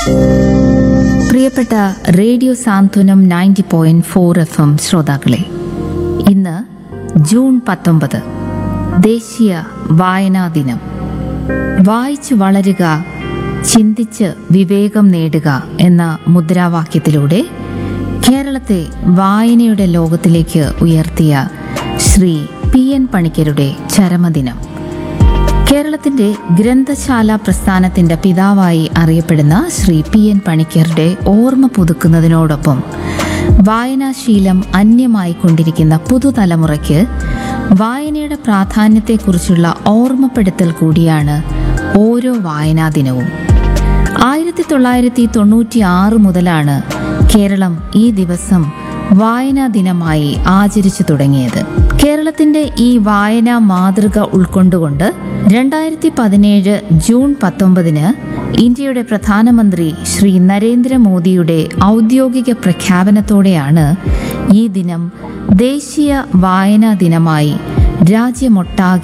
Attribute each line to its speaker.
Speaker 1: പ്രിയപ്പെട്ട radio Santhwanam ninety point four F M ശ്രോതാക്കളെ ഇന്ന് ജൂൺ പത്തൊമ്പത് ദേശീയ വായനാ ദിനം വായിച്ചു വളരുക ചിന്തിച്ച് വിവേകം നേടുക എന്ന മുദ്രാവാക്യത്തിലൂടെ കേരളത്തെ വായനയുടെ ലോകത്തിലേക്ക് ഉയർത്തിയ ശ്രീ പി എൻ പണിക്കരുടെ ചരമദിനം കേരളത്തിന്റെ ഗ്രന്ഥശാല പ്രസ്ഥാനത്തിന്റെ പിതാവായി അറിയപ്പെടുന്ന ശ്രീ പി എൻ പണിക്കരുടെ ഓർമ്മ പുതുക്കുന്നതിനോടൊപ്പം വായനാശീലം അന്യമായിക്കൊണ്ടിരിക്കുന്ന പുതുതലമുറയ്ക്ക് വായനയുടെ പ്രാധാന്യത്തെക്കുറിച്ചുള്ള ഓർമ്മപ്പെടുത്തൽ കൂടിയാണ് ഓരോ വായനാ ദിനവും ആയിരത്തി തൊള്ളായിരത്തി തൊണ്ണൂറ്റി ആറ് മുതലാണ് കേരളം ഈ ദിവസം വായനാ ദിനമായി ആചരിച്ചു തുടങ്ങിയത് കേരളത്തിന്റെ ഈ വായനാ മാതൃക ഉൾക്കൊണ്ടുകൊണ്ട് രണ്ടായിരത്തി പതിനേഴ് ജൂൺ പത്തൊമ്പതിന് ഇന്ത്യയുടെ പ്രധാനമന്ത്രി ശ്രീ നരേന്ദ്രമോദിയുടെ ഔദ്യോഗിക പ്രഖ്യാപനത്തോടെയാണ് ഈ ദിനം ദേശീയ വായനാ ദിനമായി രാജ്യമൊട്ടാകെ